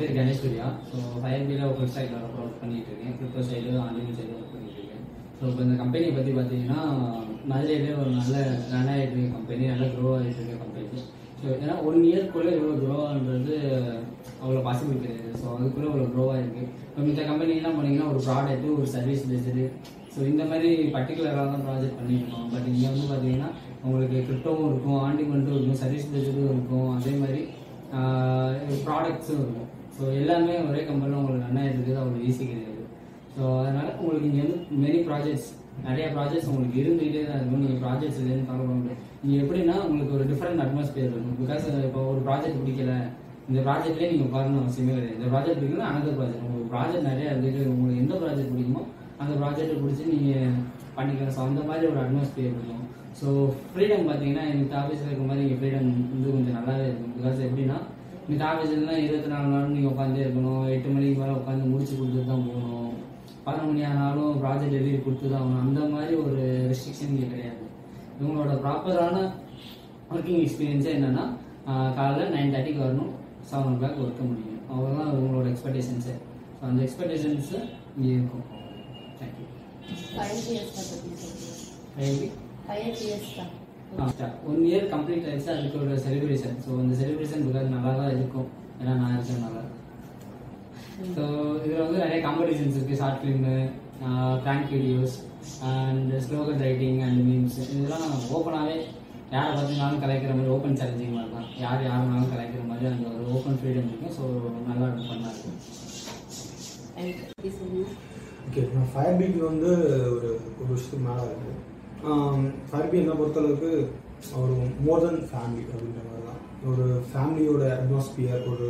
பேர் Ganesh Surya so fire பியில் full சைடில் ஒர்க் பண்ணிட்டு இருக்கேன் crypto side online side work பண்ணிட்டு இருக்கேன் ஸோ இப்போ இந்த கம்பெனியை பற்றி பார்த்தீங்கன்னா மதுரையிலே ஒரு நல்ல ரன் ஆகிட்டு இருக்க கம்பெனி நல்லா க்ரோ ஆகிட்டு இருக்க கம்பெனி ஸோ ஏன்னா ஒன் இயர்க்குள்ளே இவ்வளோ க்ரோ ஆகுன்றது அவ்வளோ பாசிபிள் கிடையாது ஸோ அதுக்குள்ளே இவ்வளோ க்ரோ ஆகிருக்கு இப்போ மித்த கம்பெனிலாம் போனீங்கன்னா ஒரு ப்ராடக்ட்டு ஒரு சர்வீஸ் பேஸ்டு ஸோ இந்த மாதிரி பர்டிகுலராக தான் ப்ராஜெக்ட் பண்ணியிருக்கோம் பட் இங்கே வந்து பார்த்தீங்கன்னா உங்களுக்கு கிரிப்டோவும் இருக்கும் ஆண்டிமெண்ட்டும் இருக்கும் சர்வீஸ் பேஸ்டும் இருக்கும் அதே மாதிரி ப்ராடக்ட்ஸும் இருக்கும் ஸோ எல்லாமே ஒரே கம்பெனியில் உங்களுக்கு ரன் ஆகிட்டு இருக்குது அவ்வளோ ஈஸி கிடையாது ஸோ அதனால் உங்களுக்கு இங்கே வந்து மெனி ப்ராஜெக்ட்ஸ் நிறைய ப்ராஜெக்ட்ஸ் உங்களுக்கு இருந்துகிட்டே தான் இருக்கும் நீங்கள் ப்ராஜெக்ட்ஸ் இல்லைன்னு கவலை பண்ண முடியாது நீங்கள் எப்படின்னா உங்களுக்கு ஒரு டிஃப்ரெண்ட் அட்மாஸ்பியர் இருக்கும் பிகாஸ் இப்போ ஒரு ப்ராஜெக்ட் பிடிக்கல இந்த ப்ராஜெக்ட்லேயே நீங்கள் உட்காரணும் அவசியமே கிடையாது இந்த ப்ராஜெக்ட் பிடிக்கல அனதர் ப்ராஜெக்ட் உங்களுக்கு ப்ராஜெக்ட் நிறைய இருக்குது உங்களுக்கு எந்த ப்ராஜெக்ட் பிடிக்குமோ அந்த ப்ராஜெக்ட்டை பிடிச்சி நீங்கள் பண்ணிக்கலாம் ஸோ அந்த மாதிரி ஒரு அட்மாஸ்பியர் இருக்கும் ஸோ ஃப்ரீடம் பார்த்தீங்கன்னா எனக்கு ஆஃபீஸில் இருக்க மாதிரி இங்கே ஃப்ரீடம் வந்து கொஞ்சம் நல்லாவே இருக்கும் பிகாஸ் எப்படின்னா இந்த ஆஃபீஸ்லாம் இருபத்தி நாலு நாளும் நீங்கள் உட்காந்தே இருக்கணும் எட்டு மணிக்கு மேலே உட்காந்து முடிச்சு கொடுத்துட்டு தான் போகணும் பதினொன்று மணி ஆனாலும் ப்ராஜெக்ட் எழுதி கொடுத்து தான் ஆகணும் அந்த மாதிரி ஒரு ரெஸ்ட்ரிக்ஷன் இங்கே கிடையாது இவங்களோட ப்ராப்பரான ஒர்க்கிங் எக்ஸ்பீரியன்ஸே என்னென்னா காலைல நைன் தேர்ட்டிக்கு வரணும் செவன் ஓ கிளாக் ஒர்க்க முடியும் அவ்வளோதான் உங்களோட எக்ஸ்பெக்டேஷன்ஸு ஸோ அந்த எக்ஸ்பெக்டேஷன்ஸு இங்கே இருக்கும் தேங்க்யூ ஃபைவ் இயர்ஸ் தான் பற்றி சொல்லுங்கள் ரைட் ஃபைவ் இயர்ஸ் தான் ஒன் இயர் கம்ப்ளீட் ஆயிடுச்சு அதுக்கு ஒரு செலிப்ரேஷன் ஸோ அந்த செலிப்ரேஷன் பிகாஸ் நல்லா தான் இருக்கும் ஏன்னா நான் இருக்கேன் ஸோ இதில் வந்து நிறைய காம்படிஷன்ஸ் இருக்குது short film prank videos and slogan writing and memes இதெல்லாம் ஓப்பனாகவே யாரை பார்த்தினாலும் கலாய்க்கிற மாதிரி ஓப்பன் சேலஞ்சிங் மாதிரி தான் யார் யாருனாலும் கலாய்க்கிற மாதிரி அந்த ஒரு ஓப்பன் ஃப்ரீடம் இருக்கும் ஸோ நல்லா ஃபன்னாக இருக்கும் பற்றி சொல்லுங்கள் ஓகே நான் ஃபயர் பீக் வந்து ஒரு ஒரு வருஷத்துக்கு மேலே இருக்கு ஃபயர் பீக் என்னை பொறுத்தளவுக்கு ஒரு மோர் தென் ஃபேமிலி அப்படின்ற மாதிரி தான் ஒரு ஃபேமிலியோட அட்மாஸ்பியர் ஒரு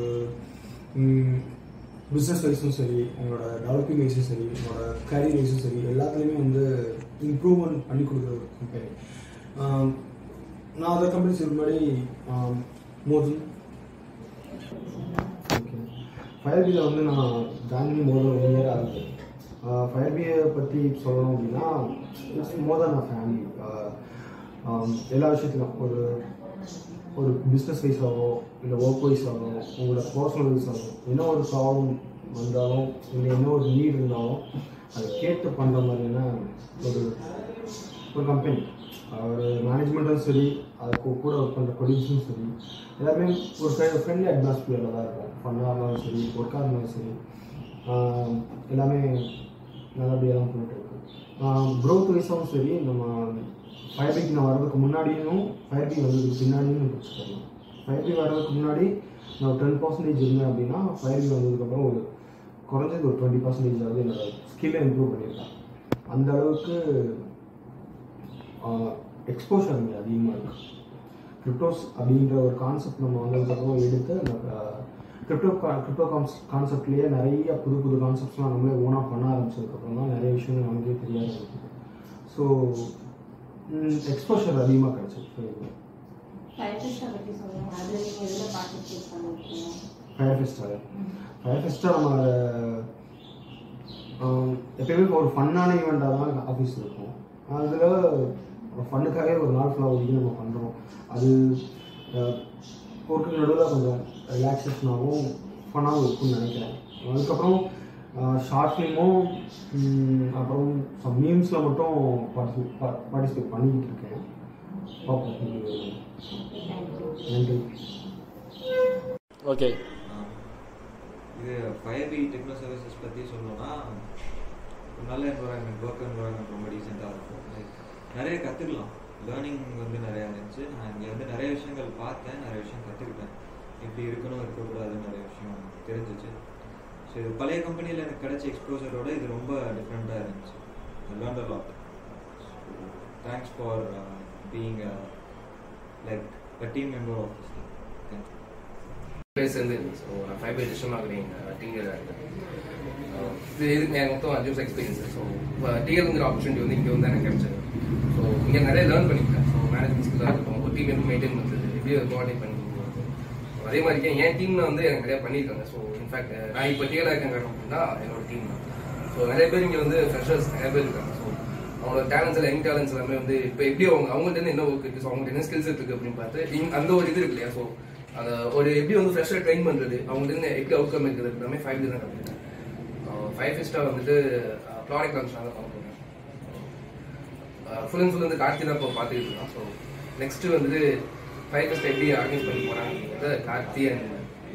பிஸ்னஸ் வைஸும் சரி உங்களோட டெவலப்பிங் வைஸும் சரி உங்களோட கரியர் வைஸும் சரி எல்லாத்துலேயுமே வந்து இம்ப்ரூவ்மெண்ட் பண்ணி கொடுக்குற ஒரு கம்பெனி நான் அதர் கம்பெனிஸ் முன்னாடி மோர் தென் ஓகே ஃபயர்பியில் வந்து நான் ஜாயின் மோர் ஒன் இயர் ஆகுது ஃபயர்பியை பற்றி சொல்லணும் அப்படின்னா இட்ஸ் மோர் தான் நான் ஃபேமிலி எல்லா விஷயத்துலையும் ஒரு ஒரு பிஸ்னஸ் வைஸாகவோ இல்லை ஒர்க் வைஸாகவோ உங்களோட பர்சனல் வைஸாகவோ என்ன ஒரு ப்ராப்ளம் வந்தாலும் இல்லை என்ன ஒரு நீட் இருந்தாலும் அதை கேட்டு பண்ணுற மாதிரியான ஒரு ஒரு கம்பெனி ஒரு மேனேஜ்மெண்ட்டும் சரி அதுக்கு கூட ஒர்க் பண்ணுற கொலீக்ஸும் சரி எல்லாருமே ஒரு ஃப்ரெண்ட்லி அட்மாஸ்பியரில் தான் இருக்கும் ஃபன்னாக இருந்தாலும் சரி ஒர்க்காக இருந்தாலும் சரி ஆஹ் எல்லாமே நல்லபடியாக தான் போயிட்டு இருக்கு க்ரோத் வைஸாகவும் சரி நம்ம ஃபயர்பிக் நான் வர்றதுக்கு முன்னாடியும் ஃபயர்பிக் வந்ததுக்கு பின்னாடியும் வச்சுக்கலாம் ஃபயர்பிக் வர்றதுக்கு முன்னாடி நான் டென் பர்சன்டேஜ் இருந்தேன் அப்படின்னா ஃபயர்பிக் வந்ததுக்கப்புறம் ஒரு குறைஞ்சது ஒரு டுவெண்ட்டி பர்சன்டேஜ் ஆகுது என்னோட ஸ்கில்லை இம்ப்ரூவ் பண்ணியிருக்கேன் அந்த அளவுக்கு எக்ஸ்போஷர் இங்கே அதிகமாக இருக்குது கிரிப்டோஸ் அப்படின்ற ஒரு கான்செப்ட் நம்ம வந்ததுக்கப்புறம் எடுத்து அந்த கிரிப்டோ கிரிப்டோ கான்ஸ் கான்செப்ட்லேயே நிறைய புது புது கான்செப்ட்ஸ்லாம் நம்மளே ஓனாக பண்ண ஆரம்பிச்சதுக்கப்புறம் தான் நிறைய விஷயங்கள் நமக்கே தெரிய ஆரம்பிக்குது ஸோ எக்ஸ்போஷர் அதிகமாக கிடச்சிருக்கு ஃபைவ் ஃபெஸ்ட்டை பற்றி சொல்லுங்கள் அதில் நீங்கள் எதில் பார்ட்டிசிபேட் பண்ணிருக்கீங்க ஃபயர் ஃபெஸ்டிவல் ஃபயர் ஃபெஸ்ட்டாக நம்ம ஆஹ், எப்பயுமே ஒரு ஃபன்னான ஈவெண்ட்டாக தான் ஆஃபீஸ் இருக்கும் அதில் ஃபன்னுக்காகவே ஒரு நாள் ஃபுல்லாக ஒதுக்கி நம்ம பண்ணுறோம் அது ஒர்க்கு நடுவில் கொஞ்சம் ரிலாக்ஸேஷனாகவும் ஃபன்னாகவும் இருக்கும்னு நினைக்கிறேன் அதுக்கப்புறம் ஷார்ட் ஃபிலிமும் அப்புறம் சம் மீம்ஸில் மட்டும் பார்ட்டிசிபேட் பார்ட்டிசிபேட் பண்ணிக்கிட்டு இருக்கேன் பார்ப்போம் இது நன்றி ஓகே இது ஃபயர் பி டெக்னோ சர்வீசஸ் பற்றி சொல்லணும்னா ஒரு நல்ல என்வரான்மெண்ட் ஒர்க் என்வரான்மெண்ட் ரொம்ப டீசெண்டாக இருக்கும் லைக் நிறைய கற்றுக்கலாம் லேர்னிங் வந்து நிறையா இருந்துச்சு நான் இங்கே வந்து நிறைய விஷயங்கள் பார்த்தேன் நிறைய விஷயம் கற்றுக்கிட்டேன் எப்படி இருக்கணும் இருக்கக்கூடாதுன்னு நிறைய விஷயம் தெரிஞ்சிச்சு ஸோ இது பழைய கம்பெனியில் எனக்கு கிடைச்ச எக்ஸ்போசரோட இது ரொம்ப டிஃப்ரெண்ட்டாக இருந்துச்சு learn a lot thanks for being like a team member of this thank you place இருந்து ஸோ நான் ஃபைவ் பை டிஷன் ஆகுறேன் டீங்கர் இருக்கேன் அஹ் இது இதுக்கு எனக்கு மொத்தம் அஞ்சு வருஷம் எக்ஸ்பீரியன்ஸ் ஸோ இப்போ டீங்கருங்கிற ஆப்பர்ச்சுனிட்டி வந்து இங்கே வந்து எனக்கு கிடைச்சது ஸோ இங்கே நிறைய லேர்ன் பண்ணிக்கிட்டேன் ஸோ மேனேஜ்மெண்ட் ஸ்கில்லாக இருக்கட்டும் ஒரு டீம் எப்படி மெயின்டைன் பண்ணுறது எப்படி கோஆர்டினேட் பண்ணி So, அதே மாதிரி என் டீம்ல வந்து எனக்கு நிறைய பண்ணியிருக்காங்க ஸோ இன்ஃபேக்ட் நான் இப்போ டீலர் இருக்கேன் காரணம் அப்படின்னா என்னோட டீம் தான் ஸோ நிறைய பேர் இங்கே வந்து ஃப்ரெஷர்ஸ் நிறைய பேர் இருக்காங்க ஸோ அவங்களோட டேலண்ட்ஸ் எல்லாம் யங் டேலண்ட்ஸ் எல்லாமே வந்து இப்போ எப்படி அவங்க அவங்கள்ட்ட இருந்து என்ன ஒர்க் இருக்கு ஸோ அவங்கள்ட்ட என்ன ஸ்கில்ஸ் இருக்கு அப்படின்னு பார்த்து இங்க- அந்த ஒரு இது இருக்கு இல்லையா ஸோ அந்த ஒரு எப்படி வந்து ஃப்ரெஷ்ஷாக ட்ரெயின் பண்ணுறது அவங்களுக்கு எப்படி அவுட் கம் இருக்குது எல்லாமே ஃபைவ் தான் கற்றுக்கிட்டேன் ஃபைவ் ஃபிஸ்ட்டாக வந்துட்டு ப்ராடக்ட் லான்ச் தான் பண்ண போகிறேன் ஃபுல் அண்ட் ஃபுல் வந்து கார்த்தி தான் இப்போ பார்த்துக்கிட்டு இருக்கோம் ஸோ நெக்ஸ்ட்டு வந்துட்டு ஃபைவ் ஃபஸ்ட் எப்படி ஆர்கனைஸ் பண்ணி போகிறாங்க கார்த்தி அண்ட்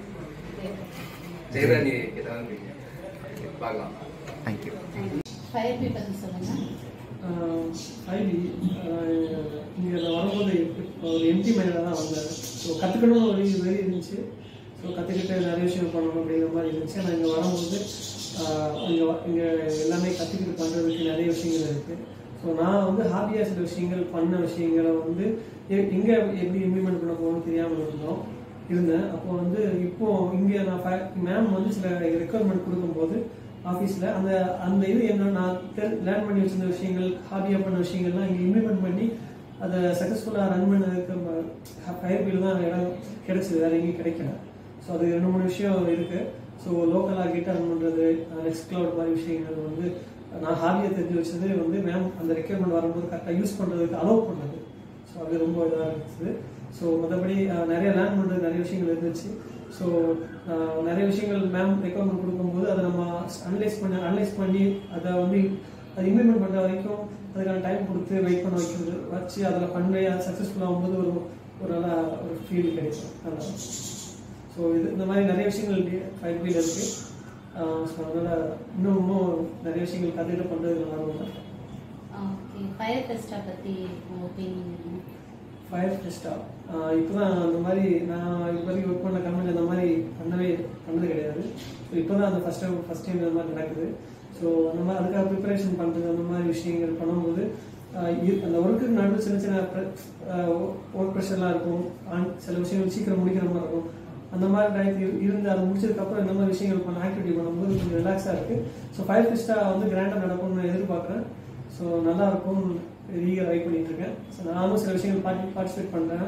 ஜெயராணி ஏதாவது பார்க்கலாம் தேங்க்யூ ஃபயர் பி பற்றி சொல்லுங்கள் ஐடி இங்கே நான் வரும்போது ஒரு எம்டி மைண்டில் தான் வந்தேன் ஸோ கற்றுக்கணும் ஒரு இது மாதிரி இருந்துச்சு ஸோ கற்றுக்கிட்டு நிறைய விஷயம் பண்ணணும் அப்படிங்கிற மாதிரி இருந்துச்சு ஆனால் இங்கே வரும்போது இங்கே இங்கே எல்லாமே கற்றுக்கிட்டு பண்ணுறதுக்கு நிறைய விஷயங்கள் இருக்குது ஸோ நான் வந்து ஹாப்பியாக சில விஷயங்கள் பண்ண விஷயங்களை வந்து எ- எங்கே எப்படி இம்ப்ளிமெண்ட் பண்ண போகணும்னு தெரியாமல் இருந்தோம் இருந்தேன் அப்போ வந்து இப்போ இங்கே நான் மேம் வந்து சில ரெக்குவயர்மெண்ட் கொடுக்கும்போது ஆஃபீஸில் அந்த அந்த இது என்ன நான் லேர்ன் பண்ணி வச்சிருந்த விஷயங்கள் ஹாபியாக பண்ண விஷயங்கள்லாம் இங்கே இம்ப்ளிமெண்ட் பண்ணி அதை சக்ஸஸ்ஃபுல்லாக ரன் பண்ணதுக்கு ஃபயர் பில் தான் இடம் கிடைச்சது வேற எங்கேயும் கிடைக்கல ஸோ அது ரெண்டு மூணு விஷயம் இருக்குது ஸோ லோக்கலாக கிட்ட ரன் பண்ணுறது நெக்ஸ்ட் கிளவுட் மாதிரி விஷயங்கள் வந்து நான் ஹாபியாக தெரிஞ்சு வச்சது வந்து மேம் அந்த ரெக்யர்மெண்ட் வரும்போது கரெக்டாக யூஸ் பண்ணுறதுக்கு அலோவ் பண்ணது ஸோ அது ரொம்ப இதாக இருந்துச்சு ஸோ மற்றபடி அஹ், நிறைய லேர்ன் பண்ணுறது நிறைய விஷயங்கள் இருந்துச்சு ஸோ நிறைய விஷயங்கள் மேம் ரெக்கமெண்ட் கொடுக்கும்போது அதை நம்ம அனலைஸ் பண்ணி அனலைஸ் பண்ணி அதை வந்து அதை இம்ப்ளிமெண்ட் பண்ணுற வரைக்கும் அதுக்கான டைம் கொடுத்து வெயிட் பண்ண வைக்கிறது வச்சு அதில் பண்ணி அது சக்ஸஸ்ஃபுல் ஆகும்போது ஒரு ஒரு நல்ல ஒரு ஃபீல் கிடைக்கும் நல்லா ஸோ இது இந்த மாதிரி நிறைய விஷயங்கள் ஃபைவ் பியில் இருக்குது ஸோ அதனால் இன்னும் இன்னும் நிறைய விஷயங்கள் கற்றுக்கிட்டு பண்ணுறது நல்லா இருக்கும் ஓகே ஃபயர் ஃபெஸ்டா பற்றி உங்கள் ஒப்பீனியன் ஃபயர் ஃபெஸ்டா இப்போ தான் அந்த மாதிரி நான் இது வரைக்கும் ஒர்க் பண்ண கம்பெனி அந்த மாதிரி பண்ணவே பண்ணது கிடையாது ஸோ இப்போ தான் அந்த ஃபஸ்ட் டைம் ஃபஸ்ட் டைம் இந்த மாதிரி நடக்குது ஸோ அந்த மாதிரி அதுக்காக ப்ரிப்பரேஷன் பண்ணுறது அந்த மாதிரி விஷயங்கள் பண்ணும்போது ஆஹ் இ- அந்த ஒர்க்குக்கு நடுவில் சின்ன சின்ன ஒர்க் ப்ரெஷர்லாம் இருக்கும் and சில விஷயங்கள் சீக்கிரம் முடிக்கிற மாதிரி இருக்கும் அந்த மாதிரி டயத்து இருந்து அதை முடிச்சதுக்கப்புறம் இந்த மாதிரி விஷயங்கள் பண்ண ஆக்டிவிட்டி பண்ணும்போது கொஞ்சம் ரிலாக்ஸாக இருக்குது ஸோ ஃபயர் ஃபெஸ்டா வந்து கிராண்டாக நடக்கும்னு நான் எதிர்பார்க்குறேன் ஸோ நல்லா இருக்கும் ஈகர் ட்ரை பண்ணிட்டு இருக்கேன் ஸோ நானும் சில விஷயங்கள் பார்ட்டி பார்ட்டிசிபேட் பண்ணுறேன்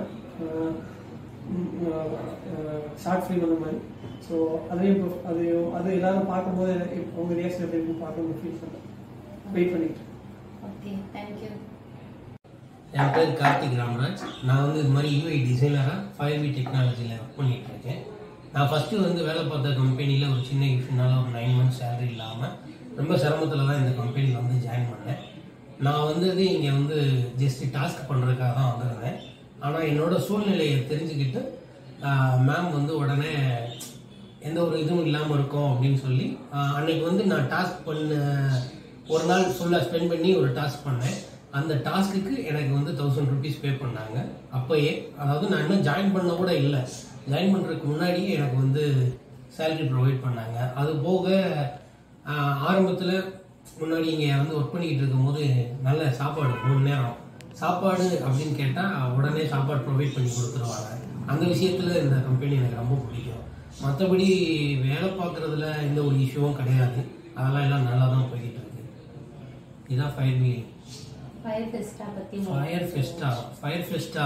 ஷார்ட் ஃபிலிம் அந்த மாதிரி ஸோ அதையும் இப்போ அது அது எல்லாரும் பார்க்கும்போது இப்போ உங்கள் ரியாக்ஷன் எப்படி இருக்கும் பார்க்கணும் ஃபீல் பண்ணுறேன் வெயிட் பண்ணிட்டு ஓகே தேங்க்யூ என் பேர் கார்த்திக் ராமராஜ் நான் வந்து இது மாதிரி யூஐ டிசைனராக ஃபைவ் வி டெக்னாலஜியில் ஒர்க் பண்ணிட்டு இருக்கேன் நான் ஃபஸ்ட்டு வந்து வேலை பார்த்த கம்பெனியில் ஒரு சின்ன இஷ்யூனால ஒரு நைன் மந்த்ஸ் சேலரி இல்லாமல் ரொம்ப சிரமத்தில் தான் இந்த கம்பெனியில் வந்து ஜாயின் பண்ணேன் நான் வந்தது இங்கே வந்து ஜஸ்ட் டாஸ்க் பண்ணுறதுக்காக தான் வந்திருந்தேன் ஆனால் என்னோட சூழ்நிலையை தெரிஞ்சுக்கிட்டு மேம் வந்து உடனே எந்த ஒரு இதுவும் இல்லாமல் இருக்கும் அப்படின்னு சொல்லி ஆஹ் அன்னைக்கு வந்து நான் டாஸ்க் பண்ண ஒரு நாள் ஃபுல்லாக ஸ்பெண்ட் பண்ணி ஒரு டாஸ்க் பண்ணேன் அந்த டாஸ்க்குக்கு எனக்கு வந்து தௌசண்ட் ருபீஸ் பே பண்ணாங்க அப்போயே அதாவது நான் இன்னும் ஜாயின் பண்ண கூட இல்லை ஜாயின் பண்ணுறதுக்கு முன்னாடியே எனக்கு வந்து சேலரி ப்ரொவைட் பண்ணாங்க அது போக ஆரம்பத்தில் முன்னாடி இங்கே வந்து ஒர்க் பண்ணிக்கிட்டு இருக்கும்போது நல்ல சாப்பாடு மூணு நேரம் சாப்பாடு அப்படின்னு கேட்டால் உடனே சாப்பாடு ப்ரொவைட் பண்ணி கொடுத்துருவாங்க அந்த விஷயத்தில் இந்த கம்பெனி எனக்கு ரொம்ப பிடிக்கும் மற்றபடி வேலை பார்க்குறதுல எந்த ஒரு இஷ்யூவும் கிடையாது அதெல்லாம் எல்லாம் நல்லா தான் போய்கிட்டு இருக்கு இதுதான் ஃபயர் மீ ஃபயர் ஃபெஸ்டா பற்றி ஃபயர் ஃபெஸ்டா ஃபயர் ஃபெஸ்டா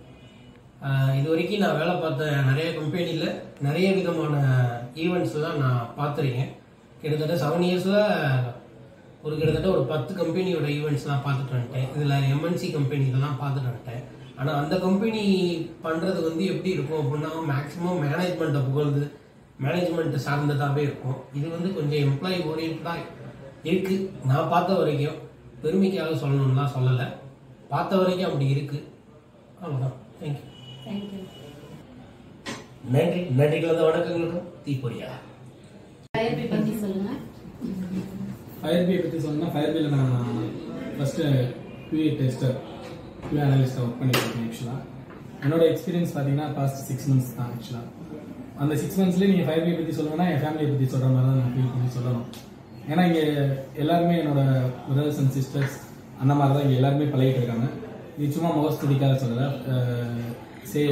இது வரைக்கும் நான் வேலை பார்த்த நிறைய கம்பெனியில் நிறைய விதமான ஈவெண்ட்ஸ்லாம் நான் பார்த்துருக்கேன் கிட்டத்தட்ட செவன் இயர்ஸில் ஒரு கிட்டத்தட்ட ஒரு பத்து கம்பெனியோட ஈவெண்ட்ஸ்லாம் பார்த்துட்டு வந்துட்டேன் இதில் எம்என்சி கம்பெனி இதெல்லாம் பார்த்துட்டு வந்துட்டேன் ஆனால் அந்த கம்பெனி பண்ணுறது வந்து எப்படி இருக்கும் அப்படின்னா மேக்ஸிமம் மேனேஜ்மெண்ட்டை புகழ்ந்து மேனேஜ்மெண்ட் சார்ந்ததாகவே இருக்கும் இது வந்து கொஞ்சம் எம்ப்ளாயி ஓரியன்டாக இருக்குது நான் பார்த்த வரைக்கும் பெருமைக்காக சொல்லணும்லாம் சொல்லலை பார்த்த வரைக்கும் அப்படி இருக்குது அவ்வளோதான் தேங்க்யூ தேங்க்யூ நன்றி நன்றி கலந்த வணக்கங்களுக்கும் தீப்பொறியா ஃபயர் பி பற்றி சொல்லுங்கள் ஃபயர் பி பற்றி சொன்னால் ஃபயர் பியில் நான் ஃபஸ்ட்டு QA டெஸ்டர் QA அனலிஸ்ட்டாக ஒர்க் பண்ணியிருக்கேன் ஆக்சுவலாக என்னோட எக்ஸ்பீரியன்ஸ் பார்த்தீங்கன்னா பாஸ்ட் சிக்ஸ் மந்த்ஸ் தான் ஆக்சுவலாக அந்த சிக்ஸ் மந்த்ஸ்லேயே நீங்கள் ஃபயர் பி பற்றி சொல்லணும்னா என் ஃபேமிலியை பற்றி சொல்கிற மாதிரி தான் நான் ஃபீல் பண்ணி சொல்லணும் ஏன்னா இங்கே எல்லாருமே என்னோட பிரதர்ஸ் அண்ட் சிஸ்டர்ஸ் அந்த மாதிரி தான் இங்கே எல்லாருமே பழகிட்டு இருக்காங்க இது சும்மா முகஸ்துதிக்காக சொல்லலை சே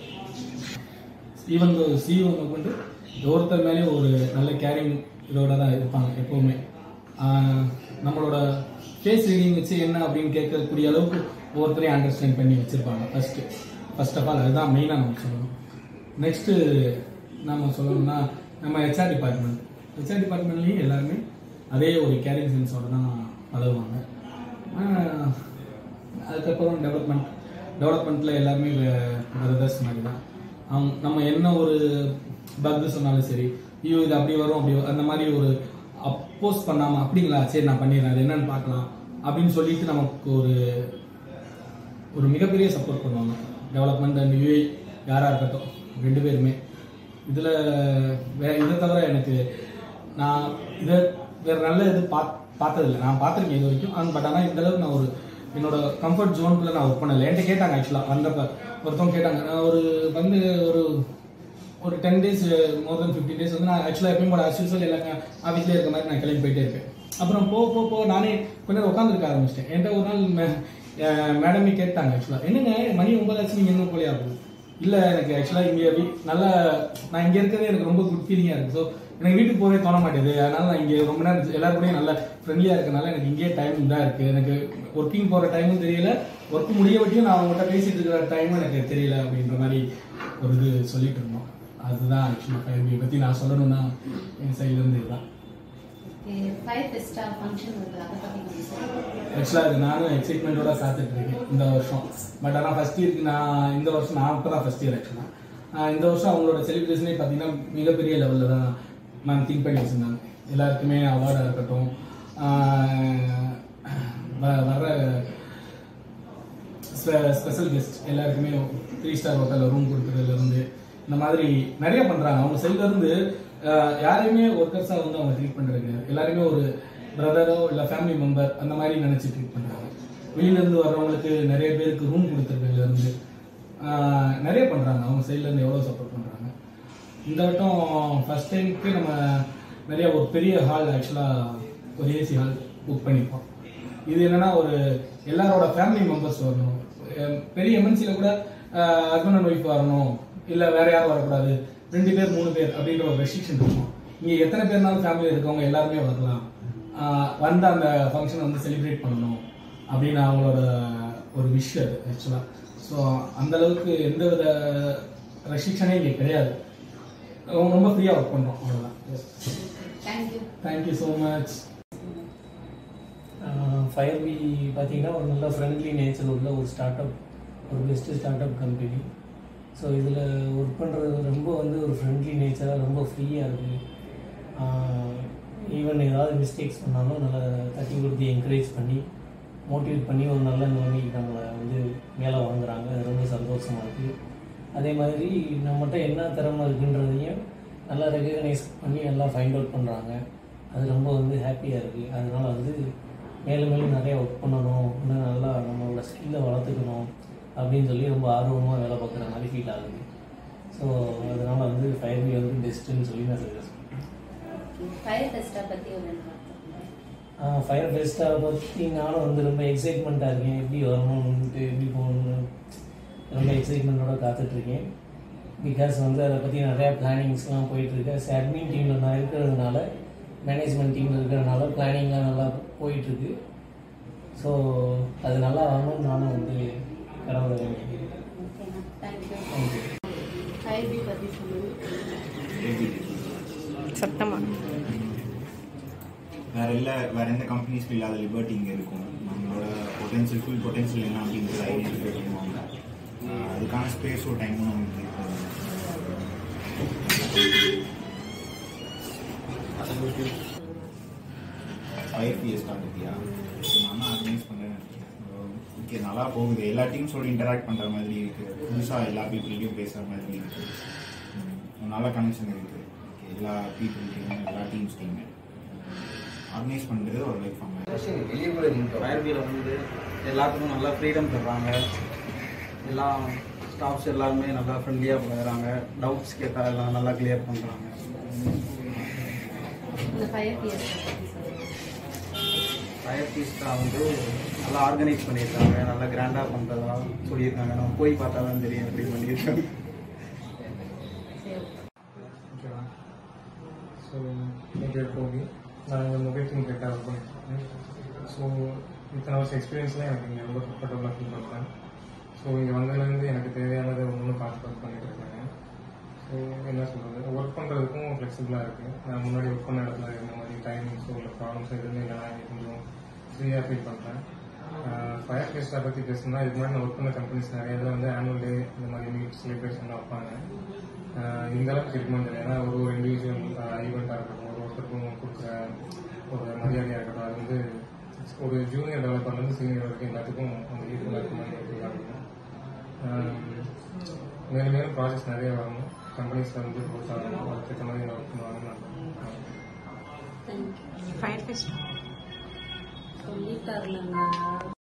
ஈவன் சிஇஓ கொண்டு ஒருத்தர் மேலேயும் ஒரு நல்ல கேரிங் இதோட தான் இருப்பாங்க எப்போவுமே ஆஹ் நம்மளோட ஃபேஸ் ரீடிங் வச்சு என்ன அப்படின்னு கேட்கக்கூடிய அளவுக்கு ஒவ்வொருத்தரையும் அண்டர்ஸ்டாண்ட் பண்ணி வச்சுருப்பாங்க ஃபஸ்ட்டு ஃபர்ஸ்ட் ஆஃப் ஆல் அதுதான் மெயினாக நம்ம சொல்லணும் நெக்ஸ்ட்டு நம்ம சொல்லணும்னா நம்ம ஹெச்ஆர் டிபார்ட்மெண்ட் ஹெச்ஆர் டிபார்ட்மெண்ட்லேயும் எல்லாருமே அதே ஒரு கேரிங் சென்ஸோட தான் பழகுவாங்க ஆஹ் அதுக்கப்புறம் டெவலப்மெண்ட் டெவலப்மெண்ட்டில் எல்லாருமே பிரதர்ஸ் மாதிரி தான் அவங்க நம்ம என்ன ஒரு பக் சொன்னாலும் சரி ஐயோ இது அப்படி வரும் அப்படி வரும், அந்த மாதிரி ஒரு அப்போஸ் பண்ணாம அப்படிங்களா சரி நான் பண்ணிடுறேன் அது என்னன்னு பார்க்கலாம் அப்படின்னு சொல்லிட்டு நமக்கு ஒரு ஒரு மிகப்பெரிய சப்போர்ட் பண்ணுவாங்க டெவலப்மெண்ட் அண்ட் யூஏ யாராக இருக்கட்டும் ரெண்டு பேருமே இதில் வே இதை தவிர எனக்கு நான் இதை வேறு நல்ல இது பாத் பார்த்ததில்லை நான் பார்த்துருக்கேன் இது வரைக்கும் பட் ஆனால் இந்த அளவுக்கு நான் ஒரு என்னோட கம்ஃபர்ட் ஜோனுக்குள்ள நான் ஒர்க் பண்ணல என்கிட்ட கேட்டாங்க ஆக்சுவலாக வந்தப்ப ஒருத்தவங்க கேட்டாங்க நான் ஒரு வந்து ஒரு ஒரு ten days more then fifty days வந்து நான் ஆக்சுவலாக எப்பயும் போல ஆஸ் யூஸ்வல் எல்லா ஆஃபீஸ்லேயே இருக்க மாதிரி நான் கிளம்பி போயிட்டே இருப்பேன் அப்புறம் போ போ போ நானே கொஞ்ச நேரம் உட்காந்துருக்க ஆரம்பிச்சிட்டேன் என்கிட்ட ஒரு நாள் மேடமே கேட்டாங்க ஆக்சுவலாக என்னங்க மணி ஒன்பதாச்சு நீங்கள் இன்னும் போலியா போகுது இல்லை எனக்கு ஆக்சுவலாக இங்கே நல்லா நான் இங்கே இருக்கிறதே எனக்கு ரொம்ப குட் ஃபீலிங்காக இருக்குது ஸோ எனக்கு வீட்டுக்கு போகவே தோண மாட்டேது அதனால நான் இங்கே ரொம்ப நேரம் எல்லாரும் கூடயும் நல்ல ஃப்ரெண்ட்லியாக இருக்கனால எனக்கு இங்கேயே டைம் தான் இருக்குது எனக்கு ஒர்க்கிங் போகிற டைமும் தெரியல ஒர்க் முடிய வட்டியும் நான் அவங்ககிட்ட பேசிட்டு இருக்கிற டைமும் எனக்கு தெரியல அப்படின்ற மாதிரி ஒரு இது சொல்லிட்டு இருந்தோம் அதுதான் ஆக்சுவலாக ஃபயர்பியை பற்றி நான் சொல்லணும்னா என் சைட்லேருந்து இதுதான் ஃபயர் ஃபெஸ்டா ஃபங்க்ஷன் இருக்குது அதை பற்றி கொஞ்சம் சொல்லுங்கள் ஆக்சுவலாக அது நானும் எக்ஸைட்மெண்ட்டோட காத்துட்டு இருக்கேன் இந்த வருஷம் பட் ஆனால் ஃபர்ஸ்ட் இயருக்கு நான் இந்த வருஷம் நான் இப்போ தான் ஃபர்ஸ்ட் இயர் ஆக்சுவலாக இந்த வருஷம் அவங்களோட செலிப்ரேஷனே பார்த்தீங்கன்னா மிகப்பெரிய லெவலில் தான் மேம் திங்க் பண்ணி வச்சுருந்தாங்க எல்லாருக்குமே அவார்டாக இருக்கட்டும் ஆஹ் வ- வர்ற ஸ்பெஷல் கெஸ்ட் எல்லாருக்குமே த்ரீ ஸ்டார் ஹோட்டலில் ரூம் கொடுக்குறதுலேருந்து இந்த மாதிரி நிறைய பண்ணுறாங்க அவங்க சைட்ல இருந்து ஆஹ் யாரையுமே ஒர்க்கர்ஸாக வந்து அவங்க ட்ரீட் பண்ணுறது கிடையாது எல்லாருமே ஒரு பிரதரோ இல்லை ஃபேமிலி மெம்பர் அந்த மாதிரி நினச்சி ட்ரீட் பண்ணுறாங்க வெளியிலேருந்து வர்றவங்களுக்கு நிறைய பேருக்கு ரூம் கொடுத்துருக்கிறதுலேருந்து நிறைய பண்ணுறாங்க அவங்க சைட்லேருந்து எவ்வளோ சப்போர்ட் பண்ணுறாங்க இந்த வட்டம் ஃபர்ஸ்ட் டைமுக்கு நம்ம நிறைய ஒரு பெரிய ஹால் ஆக்சுவலாக ஒரு ஏசி ஹால் புக் பண்ணியிருக்கோம் இது என்னன்னா ஒரு எல்லாரோட ஃபேமிலி மெம்பர்ஸ் வரணும் அஹ் பெரிய எம்என்சியில் கூட ஹஸ்பண்ட் அண்ட் ஒய்ஃப் வரணும் இல்லை வேற யாரும் வரக்கூடாது ரெண்டு பேர் மூணு பேர் அப்படின்ற ஒரு ரெஸ்ட்ரிக்ஷன் இருக்கும் இங்கே எத்தனை பேர்னாலும் ஃபேமிலியில் இருக்கவங்க எல்லாருமே வரலாம் ஆஹ் வந்த அந்த ஃபங்க்ஷனை வந்து செலிப்ரேட் பண்ணணும் அப்படின்னு அவங்களோட ஒரு விஷ் அது ஆக்சுவலாக ஸோ அந்த அளவுக்கு எந்த வித ரெஸ்ட்ரிக்ஷனே இங்கே கிடையாது ரொம்ப- ரொம்ப ஃப்ரீயாக ஒர்க் பண்ணுறோம் அவ்வளோதான் thank you thank you so much fire B பார்த்தீங்கன்னா ஒரு நல்ல ஃப்ரெண்ட்லி நேச்சர் உள்ள ஒரு ஸ்டார்ட் அப் ஒரு best start up company so இதில் ஒர்க் பண்ணுறது ரொம்ப வந்து ஒரு ஃப்ரெண்ட்லி நேச்சராக ரொம்ப ஃப்ரீயாக இருக்குது ஈவன் ஏதாவது மிஸ்டேக்ஸ் பண்ணாலும் நல்லா தட்டி கொடுத்து என்கரேஜ் பண்ணி மோட்டிவேட் பண்ணி ஒரு நல்ல நிலைமைக்கு நம்மளை வந்து மேலே வாங்குறாங்க அது ரொம்ப சந்தோஷமாக இருக்குது அதே மாதிரி நம்மகிட்ட என்ன திறமை இருக்குன்றதையும் நல்லா ரெகக்னைஸ் பண்ணி நல்லா ஃபைண்ட் அவுட் பண்ணுறாங்க அது ரொம்ப வந்து ஹாப்பியாக இருக்குது அதனால வந்து மேலும் மேலும் நிறைய ஒர்க் பண்ணணும் இன்னும் நல்லா நம்மளோட ஸ்கில்லை வளர்த்துக்கணும் அப்படின்னு சொல்லி ரொம்ப ஆர்வமாக வேலை பார்க்குற மாதிரி ஃபீல் ஆகுது ஸோ அதனால வந்து ஃபயர் பி வந்து பெஸ்ட்டுன்னு சொல்லி நான் சஜஸ்ட் ஃபயர் ஃபெஸ்டா பற்றி ஒரு ரெண்டு வார்த்தை ஃபயர் ஃபெஸ்ட்டாக பற்றி நானும் வந்து ரொம்ப எக்ஸைட்மெண்ட்டாக இருக்கேன் எப்படி வரணும்ன்ட்டு எப்படி போகணும்னு ரொம்ப எக்ஸைட்மெண்ட்டோட காத்துட்ருக்கேன் பிகாஸ் வந்து அதை பற்றி நிறையா பிளானிங்ஸ்லாம் போயிட்டுருக்கு அட்மின் டீமில் நான் இருக்கிறதுனால மேனேஜ்மெண்ட் டீமில் இருக்கிறதுனால பிளானிங்லாம் நல்லா போயிட்டுருக்கு ஸோ அது நல்லா வரணும்னு நானும் வந்து கடவுளை வேண்டிக்கிறேன் ஓகேண்ணா தேங்க்யூ தேங்க்யூ ஃபயர் பி பற்றி சொல்லுங்கள் சத்தமாக வேற இல்லை வேற எந்த கம்பெனிஸ்க்கும் இல்லாத லிபர்ட்டி இங்கே இருக்கும் நம்மளோட பொட்டன்ஷியல் ஃபுல் பொட்டன்ஷியல் என்ன அப்படின்றது ஐடென்டிஃபை பண்ணுவாங்க ஆஹ் அதுக்கான ஸ்பேஸும் டைமும் நமக்கு ஃபைவ் பிஎஸ் ஸ்டார்ட்யா நான் தான் ஆர்கனைஸ் பண்ணுறேன் ஓகே நல்லா போகுது எல்லா டீம்ஸோட இன்டராக்ட் பண்ணுற மாதிரி இருக்குது புதுசாக எல்லா பீப்புள்கிட்டையும் பேசுகிற மாதிரி இருக்குது நல்ல கனெக்ஷன் இருக்குது ஓகே எல்லா பீப்புள்கிட்டையும் எல்லா டீம்ஸ்டையுமே ஆர்கனைஸ் பண்ணுறது ஒரு லைஃப் ஃபார்ம் வெளியே கூட நின்றோம் ஃபயர்பியில் வந்து எல்லாத்துக்கும் நல்லா ஃப்ரீடம் தர்றாங்க எல்லா ஸ்டாஃப்ஸ் எல்லாருமே நல்லா ஃப்ரெண்ட்லியாக பழகுறாங்க டவுட்ஸ் கேட்டால் எல்லாம் நல்லா கிளியர் பண்ணுறாங்க இந்த ஃபயர் பிஎஸ் பற்றி சொல்லுங்கள் ஃபயர் பீஸ்டா வந்து நல்லா ஆர்கனைஸ் பண்ணியிருக்காங்க நல்லா கிராண்டாக பண்ணுறதா சொல்லியிருக்காங்க நம்ம போய் பார்த்தா தான் தெரியும் எப்படி பண்ணியிருக்காங்க சரி ஓகேவா ஸோ என் பேர் கோபி நான் இந்த மொபைல் ஃபோன் கேட்டால் ஒர்க் பண்ணிட்டுருக்கேன் ஸோ இத்தனை வருஷம் எக்ஸ்பீரியன்ஸில் எனக்கு இங்கே ரொம்ப கம்ஃபர்டபுளாக ஃபீல் பண்ணுறேன் ஸோ இங்கே வந்ததுலேருந்து எனக்கு தேவையானதை ஒன்று பார்த்து ஒர்க் பண்ணிட்டு இருக்காங்க ஸோ என்ன சொல்கிறது ஒர்க் பண்ணுறதுக்கும் ஃப்ளெக்சிபிளாக இருக்குது நான் முன்னாடி ஒர்க் பண்ண இடத்துல இருந்த மாதிரி டைமிங்ஸோ இல்லை ப்ராப்ளம்ஸ் எதுவுமே இல்லை நான் இங்கே கொஞ்சம் ஃப்ரீயாக ஃபீல் பண்ணுறேன் ஃபயர் ஃபெஸ்ட்டை பற்றி பேசணும்னா இதுக்கு முன்னாடி நான் ஒர்க் பண்ண கம்பெனிஸ் நிறைய இதில் வந்து ஆனுவல் டே இந்த மாதிரி மீட் செலிப்ரேஷன்லாம் வைப்பாங்க ஆஹ் இந்த அளவுக்கு இருக்குமான்னு தெரியல ஏன்னா ஒரு ஒரு இண்டிவிஜுவல் ஈவெண்ட்டாக இருக்கட்டும் ஒரு ஒருத்தருக்கும் கொடுக்குற ஒரு மரியாதையாக இருக்கட்டும் அது வந்து ஒரு ஜூனியர் டெவலப்பர்லேருந்து சீனியர் வரைக்கும் எல்லாத்துக்கும் அந்த ஈக்குவலாக இருக்க மாதிரி ஒரு ஃபீலாக இருக்கும் ஆஹ் மேலும் மேலும் ப்ராஜெக்ட்ஸ் நிறைய வரணும் கம்பெனிஸில் வந்து க்ரோத் ஆகணும் அதுக்கேற்ற மாதிரி ஒர்க் பண்ணுவாங்கன்னு நான் தேங்க்யூ ஃபயர் ஃபெஸ்ட் சொல்லித்தரலங்க